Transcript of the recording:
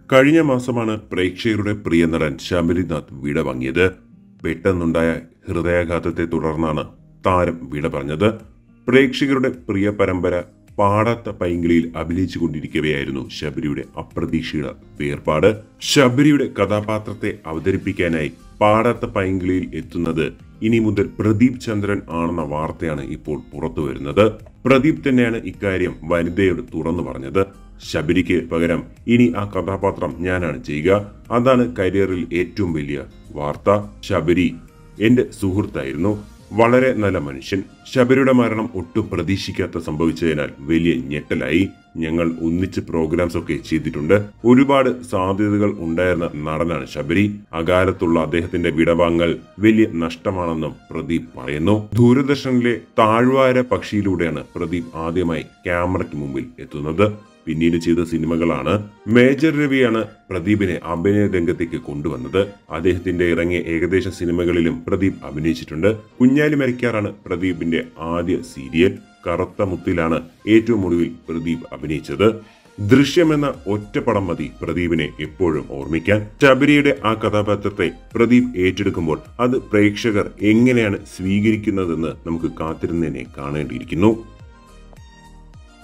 കഴിഞ്ഞ മാസമാണ് പ്രേക്ഷകരുടെ പ്രിയ നടൻ ശബരിനാഥ് വിട വാങ്ങിയത് പെട്ടെന്നുണ്ടായ ഹൃദയാഘാതത്തെ തുടർന്നാണ് താരം വിട പറഞ്ഞത് പ്രേക്ഷകരുടെ പ്രിയ പരമ്പര പാടാത്ത പൈങ്കിളിയിൽ അഭിനയിച്ചു കൊണ്ടിരിക്കവെയായിരുന്നു ശബരിയുടെ അപ്രതീക്ഷിത വേർപാട് ശബരിയുടെ കഥാപാത്രത്തെ അവതരിപ്പിക്കാനായി പാടാത്ത പൈങ്കിളിയിൽ എത്തുന്നത് ഇനി മുതൽ പ്രദീപ് ചന്ദ്രൻ ആണെന്ന വാർത്തയാണ് ഇപ്പോൾ പുറത്തു വരുന്നത് പ്രദീപ് തന്നെയാണ് ഇക്കാര്യം വനിതയോട് തുറന്നു പറഞ്ഞത് ശബരിക്ക് പകരം ഇനി ആ കഥാപാത്രം ഞാനാണ് ചെയ്യുക അതാണ് കരിയറിൽ ഏറ്റവും വലിയ വാർത്ത ശബരി എന്റെ സുഹൃത്തായിരുന്നു വളരെ നല്ല മനുഷ്യൻ ശബരിയുടെ മരണം ഒട്ടും പ്രതീക്ഷിക്കാത്ത സംഭവിച്ചതിനാൽ വലിയ ഞെട്ടലായി ഞങ്ങൾ ഒന്നിച്ച് പ്രോഗ്രാംസ് ഒക്കെ ചെയ്തിട്ടുണ്ട് ഒരുപാട് സാധ്യതകൾ ഉണ്ടായിരുന്ന നടനാണ് ശബരി അകാലത്തുള്ള അദ്ദേഹത്തിന്റെ വിടവാങ്ങൽ വലിയ നഷ്ടമാണെന്നും പ്രദീപ് പറയുന്നു ദൂരദർശനിലെ താഴ്വാര പക്ഷിയിലൂടെയാണ് പ്രദീപ് ആദ്യമായി ക്യാമറയ്ക്ക് മുമ്പിൽ എത്തുന്നത് പിന്നീട് ചെയ്ത സിനിമകളാണ് മേജർ രവിയാണ് പ്രദീപിനെ അഭിനയ രംഗത്തേക്ക് കൊണ്ടുവന്നത് അദ്ദേഹത്തിന്റെ ഇറങ്ങിയ ഏകദേശം സിനിമകളിലും പ്രദീപ് അഭിനയിച്ചിട്ടുണ്ട് കുഞ്ഞാലി മരിക്കാറാണ് പ്രദീപിന്റെ ആദ്യ സീരിയൽ കറുത്ത മുത്തിലാണ് ഏറ്റവും ഒടുവിൽ പ്രദീപ് അഭിനയിച്ചത് ദൃശ്യം എന്ന ഒറ്റപ്പടം മതി പ്രദീപിനെ എപ്പോഴും ഓർമ്മിക്കാൻ ശബരിയുടെ ആ കഥാപാത്രത്തെ പ്രദീപ് ഏറ്റെടുക്കുമ്പോൾ അത് പ്രേക്ഷകർ എങ്ങനെയാണ് സ്വീകരിക്കുന്നതെന്ന് നമുക്ക് കാത്തിരുന്നതിനെ കാണേണ്ടിയിരിക്കുന്നു